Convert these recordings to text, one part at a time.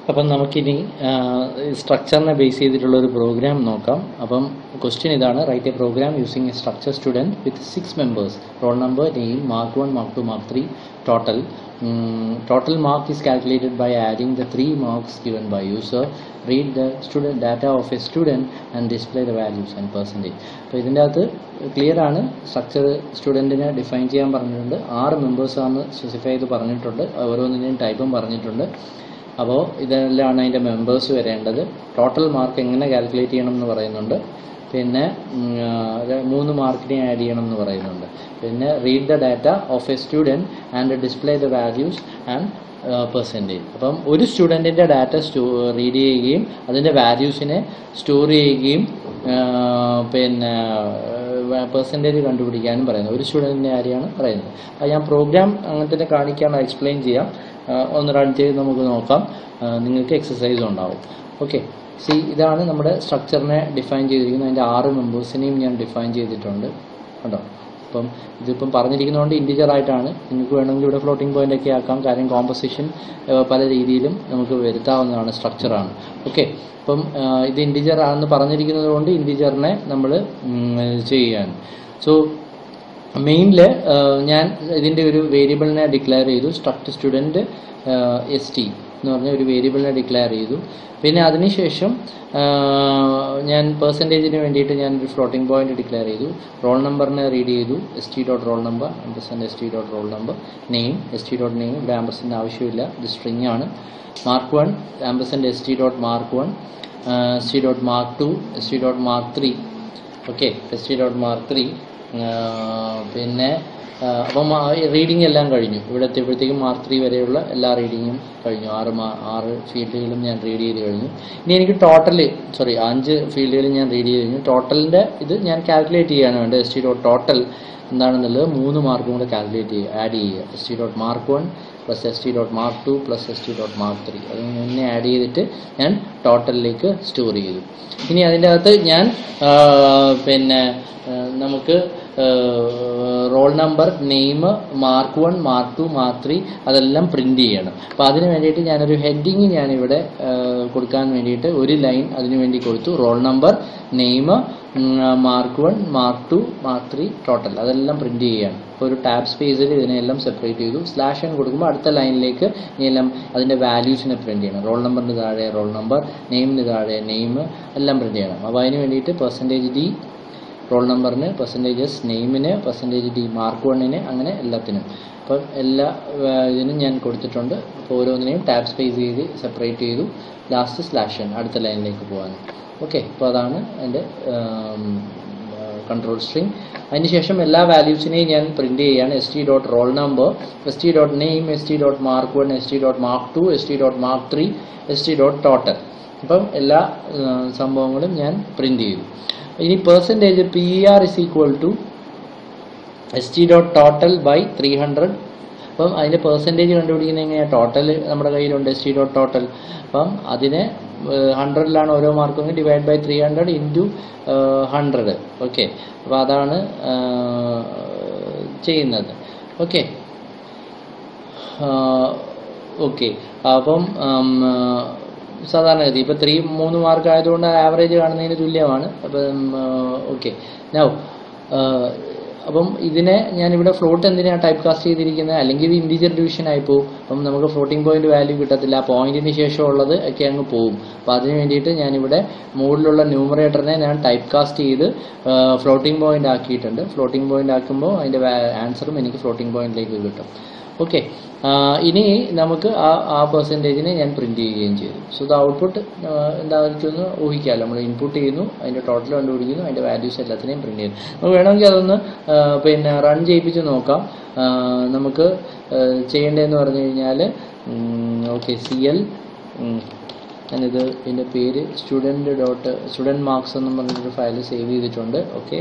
അപ്പം നമുക്കിനി സ്ട്രക്ചറിനെ ബേസ് ചെയ്തിട്ടുള്ള ഒരു പ്രോഗ്രാം നോക്കാം അപ്പം ക്വസ്റ്റ്യൻ ഇതാണ് write a program using a structure student with six members roll number name mark one mark two mark three total total mark is calculated by adding the three marks given by user read the student data of a student and display the values and percentage അപ്പോൾ ഇതിൻ്റെ അകത്ത് clear ആണ് structure സ്റ്റുഡൻറ്റിനെ define ചെയ്യാൻ പറഞ്ഞിട്ടുണ്ട് ആറ് മെമ്പേഴ്സാണ് specify ചെയ്ത് പറഞ്ഞിട്ടുണ്ട് ഓരോന്നിൻ്റെയും ടൈപ്പും പറഞ്ഞിട്ടുണ്ട് അപ്പോൾ ഇതെല്ലാമാണ് അതിൻ്റെ മെമ്പേഴ്സ് വരേണ്ടത് ടോട്ടൽ മാർക്ക് എങ്ങനെ കാൽക്കുലേറ്റ് ചെയ്യണം എന്ന് പറയുന്നുണ്ട് പിന്നെ ഉം, ആ, ര- മൂന്ന് മാർക്കിനെ ആഡ് ചെയ്യണം എന്ന് പറയുന്നുണ്ട് പിന്നെ read the data of a student and display the values and percentage അപ്പം ഒരു സ്റ്റുഡൻറ്റിൻ്റെ ഡാറ്റ സ്റ്റോ റീഡ് ചെയ്യുകയും അതിൻ്റെ വാല്യൂസിനെ സ്റ്റോർ ചെയ്യുകയും ആ, പിന്നെ പെർസെൻറ്റേജ് കണ്ടുപിടിക്കാനും പറയുന്നത് ഒരു സ്റ്റുഡൻറ്റിൻ്റെ കാര്യമാണ് പറയുന്നത് അപ്പോൾ ഞാൻ പ്രോഗ്രാം അങ്ങനെ തന്നെ കാണിക്കാൻ എക്സ്പ്ലെയിൻ ചെയ്യാം ആ, ഒന്ന് റൺ ചെയ്ത് നമുക്ക് നോക്കാം ആ, നിങ്ങൾക്ക് എക്സസൈസ് ഉണ്ടാവും ഓക്കെ സി ഇതാണ് നമ്മുടെ സ്ട്രക്ചറിനെ ഡിഫൈൻ ചെയ്തിരിക്കുന്നത് അതിൻ്റെ ആറ് മെമ്പേഴ്സിനെയും ഞാൻ ഡിഫൈൻ ചെയ്തിട്ടുണ്ട് കണ്ടോ അപ്പം ഇതിപ്പം പറഞ്ഞിരിക്കുന്നതുകൊണ്ട് ഇൻറ്റിജർ ആയിട്ടാണ് നിങ്ങൾക്ക് വേണമെങ്കിൽ ഇവിടെ ഫ്ലോട്ടിംഗ് പോയിന്റ് ഒക്കെ ആക്കാം കാര്യം കോമ്പസിഷൻ പല രീതിയിലും നമുക്ക് വരുത്താവുന്നതാണ് സ്ട്രക്ചറാണ് ഓക്കെ അപ്പം ആ, ഇത് ഇൻറ്റിജർ ആണെന്ന് പറഞ്ഞിരിക്കുന്നത് കൊണ്ട് ഇൻറ്റിജറിനെ നമ്മൾ ചെയ്യുകയാണ് സോ മെയിനിൽ ഞാൻ ഇതിൻ്റെ ഒരു വേരിയബിളിനെ ഡിക്ലെയർ ചെയ്തു സ്ട്രക്ട് സ്റ്റുഡൻറ്റ് എസ് ടി എന്ന് പറഞ്ഞ ഒരു വേരിയബിളിനെ ഡിക്ലെയർ ചെയ്തു പിന്നെ അതിനുശേഷം ആ, ഞാൻ പെർസെൻറ്റേജിന് വേണ്ടിയിട്ട് ഞാൻ ഒരു ഫ്ലോട്ടിംഗ് പോയിന്റ് ഡിക്ലെയർ ചെയ്തു റോൾ നമ്പറിനെ റീഡ് ചെയ്തു S T dot roll number ampersand S T dot roll number name S T dot name ഇവിടെ ആംബർസെൻ്റ് ആവശ്യമില്ല ഇത് സ്ട്രിങ് ആണ് mark one ampersand S T dot mark one S T dot mark two S T dot mark three okay S T dot mark three പിന്നെ ആ, അപ്പം reading എല്ലാം കഴിഞ്ഞു ഇവിടെ എത്തിയപ്പോഴത്തേക്കും മാർക്ക് ത്രീ വരെയുള്ള എല്ലാ റീഡിങ്ങും കഴിഞ്ഞു ആറ് മാ ആറ് ഫീൽഡുകളും ഞാൻ റീഡ് ചെയ്ത് കഴിഞ്ഞു ഇനി എനിക്ക് ടോട്ടൽ സോറി അഞ്ച് ഫീൽഡുകൾ ഞാൻ റീഡ് ചെയ്ത് കഴിഞ്ഞു ടോട്ടലിൻ്റെ ഇത് ഞാൻ കാൽക്കുലേറ്റ് ചെയ്യാണ് വേണ്ടത് എസ് ടി ഡോട്ട് ടോട്ടൽ എന്താണെന്നുള്ളത് മൂന്ന് മാർക്കും കൂടെ കാൽക്കുലേറ്റ് ചെയ്യുക ആഡ് ചെയ്യുക S T dot mark one plus S T dot mark two plus S T dot mark three അത് മുന്നേ ആഡ് ചെയ്തിട്ട് ഞാൻ ടോട്ടലിലേക്ക് സ്റ്റോർ ചെയ്തു ഇനി അതിൻ്റെ അകത്ത് ഞാൻ ആ, പിന്നെ ആ, നമുക്ക് roll number name mark one mark two mark three അതെല്ലാം പ്രിന്റ് ചെയ്യണം അപ്പോൾ അതിന് വേണ്ടിയിട്ട് ഞാനൊരു ഹെഡിങ് ഞാനിവിടെ ആ, കൊടുക്കാൻ വേണ്ടിയിട്ട് ഒരു ലൈൻ അതിന് വേണ്ടി കൊടുത്തു roll number name mark one mark two mark three total അതെല്ലാം പ്രിന്റ് ചെയ്യുകയാണ് അപ്പോൾ ഒരു ടാബ് സ്പേസിൽ ഇതിനെല്ലാം സെപ്പറേറ്റ് ചെയ്തു സ്ലാഷ് എന്ന് കൊടുക്കുമ്പോൾ അടുത്ത ലൈനിലേക്ക് ഇനിയെല്ലാം അതിൻ്റെ വാല്യൂസിനെ പ്രിന്റ് ചെയ്യണം റോൾ നമ്പറിന് താഴെ റോൾ നമ്പർ നെയിമിന് താഴെ നെയിം എല്ലാം പ്രിന്റ് ചെയ്യണം അപ്പോൾ അതിന് വേണ്ടിയിട്ട് പെർസെൻറ്റേജ് ഡി റോൾ നമ്പറിന് പെർസെൻറ്റേജസ് നെയിമിന് പെർസെൻറ്റേജ് ഡി മാർക്ക് വണ്ണിന് അങ്ങനെ എല്ലാത്തിനും അപ്പം എല്ലാ ആ, ഇതിനും ഞാൻ കൊടുത്തിട്ടുണ്ട് അപ്പോൾ ഓരോന്നിനെയും ടാബ് സ്പേസ് ചെയ്ത് സെപ്പറേറ്റ് ചെയ്തു ലാസ്റ്റ് സ്ലാഷൻ അടുത്ത ലൈനിലേക്ക് പോകാൻ ഓക്കെ അപ്പോൾ അതാണ് എൻ്റെ കൺട്രോൾ സ്ട്രിങ് അതിനുശേഷം എല്ലാ വാല്യൂസിനെയും ഞാൻ പ്രിന്റ് ചെയ്യുകയാണ് S T dot roll number S T dot name S T dot mark one S T dot mark two S T dot mark three S T dot total അപ്പം എല്ലാ ആ, സംഭവങ്ങളും ഞാൻ print ചെയ്തു ഇനി percentage P R is equal to S T dot total by three hundred അപ്പം അതിൻ്റെ percentage കണ്ടുപിടിക്കുന്നത് എങ്ങനെയാണ് ടോട്ടൽ നമ്മുടെ കയ്യിലുണ്ട് എസ് ടി ഡോട്ട് ടോട്ടൽ അപ്പം അതിനെ ഹൺഡ്രഡിലാണ് ഓരോ മാർക്കും divide by three hundred into hundred okay അപ്പോൾ അതാണ് ആ, ചെയ്യുന്നത് ഓക്കെ ഓക്കെ അപ്പം ഉം, ആ, സാധാരണഗതി ഇപ്പം ത്രീ മൂന്ന് മാർക്ക് ആയതുകൊണ്ട് ആവറേജ് കാണുന്നതിന് തുല്യമാണ് അപ്പം ഓക്കെ നൗ അപ്പം ഇതിനെ ഞാനിവിടെ ഫ്ലോട്ട് എന്തിനാണ് ടൈപ്പ് കാസ്റ്റ് ചെയ്തിരിക്കുന്നത് അല്ലെങ്കിൽ ഇത് ഇൻറ്റീജർ ഡിവിഷൻ ആയി പോകും അപ്പം നമുക്ക് ഫ്ലോട്ടിംഗ് പോയിന്റ് വാല്യൂ കിട്ടത്തില്ല ആ പോയിന്റിന് ശേഷമുള്ളത് ഒക്കെ അങ്ങ് പോകും അപ്പോൾ അതിന് വേണ്ടിയിട്ട് ഞാനിവിടെ മുകളിലുള്ള ന്യൂമറേറ്ററിനെ ഞാൻ ടൈപ്പ് കാസ്റ്റ് ചെയ്ത് ഫ്ലോട്ടിംഗ് പോയിന്റ് ആക്കിയിട്ടുണ്ട് ഫ്ലോട്ടിംഗ് പോയിന്റ് ആക്കുമ്പോൾ അതിൻ്റെ ആൻസറും എനിക്ക് ഫ്ലോട്ടിംഗ് പോയിന്റിലേക്ക് കിട്ടും ഓക്കെ ഇനി നമുക്ക് ആ ആ പെർസെൻറ്റേജിനെ ഞാൻ പ്രിന്റ് ചെയ്യുകയും ചെയ്തു സോ ദ ഔട്ട്പുട്ട് എന്തായിരിക്കും എന്ന് ഊഹിക്കാമല്ലോ നമ്മൾ ഇൻപുട്ട് ചെയ്യുന്നു അതിൻ്റെ ടോട്ടൽ കണ്ടുപിടിക്കുന്നു അതിൻ്റെ വാല്യൂസ് എല്ലാത്തിനെയും പ്രിന്റ് ചെയ്യുന്നു നമുക്ക് വേണമെങ്കിൽ അതൊന്ന് ആ, പിന്നെ റൺ ചെയ്യിപ്പിച്ച് നോക്കാം ആ, നമുക്ക് ആ, ചെയ്യേണ്ടതെന്ന് പറഞ്ഞു കഴിഞ്ഞാൽ ഓക്കെ സി എൽ ഞാനിത് ഇതിൻ്റെ പേര് സ്റ്റുഡൻറ്റ് ഡോട്ട് സ്റ്റുഡൻറ്റ് മാർക്സ് എന്നും പറഞ്ഞൊരു ഫയൽ സേവ് ചെയ്തിട്ടുണ്ട് ഓക്കെ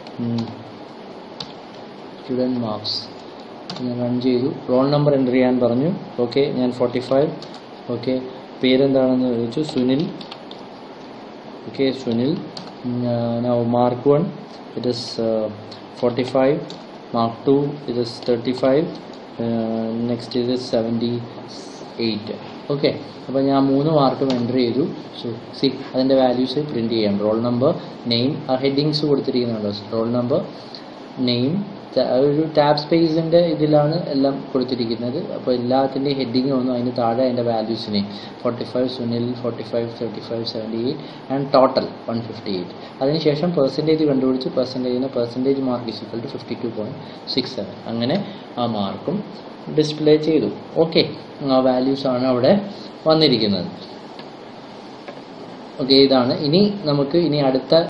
സ്റ്റുഡൻറ്റ് മാർക്സ് ഞാൻ റൺ ചെയ്തു റോൾ നമ്പർ എൻ്റർ ചെയ്യാൻ പറഞ്ഞു ഓക്കെ ഞാൻ ഫോർട്ടി ഫൈവ് ഓക്കെ പേരെന്താണെന്ന് ചോദിച്ചു Sunil okay Sunil now mark one it is forty five mark two it is thirty five next ഇത് സെവൻറ്റി എയ്റ്റ് ഓക്കെ അപ്പോൾ ഞാൻ മൂന്ന് മാർക്കും എൻ്റർ ചെയ്തു സോ സി അതിൻ്റെ വാല്യൂസ് പ്രിൻറ്റ് ചെയ്യാം റോൾ നമ്പർ നെയിം ആ ഹെഡിങ്സ് കൊടുത്തിരിക്കുന്നുണ്ടോ റോൾ നമ്പർ നെയിം ഒരു ടാബ് സ്പേസിൻ്റെ ഇതിലാണ് എല്ലാം കൊടുത്തിരിക്കുന്നത് അപ്പോൾ എല്ലാത്തിൻ്റെയും ഹെഡിങ് വന്നു അതിന് താഴെ അതിൻ്റെ വാല്യൂസിനെ forty five Sunil forty five thirty five seventy eight and total one fifty eight അതിനുശേഷം പെർസെൻറ്റേജ് കണ്ടുപിടിച്ച് പെർസെൻറ്റേജിന് percentage mark is equal to fifty two point six seven അങ്ങനെ ആ മാർക്കും ഡിസ്പ്ലേ ചെയ്തു ഓക്കെ ആ വാല്യൂസ് ആണ് അവിടെ വന്നിരിക്കുന്നത് ഓക്കെ ഇതാണ് ഇനി നമുക്ക് ഇനി അടുത്ത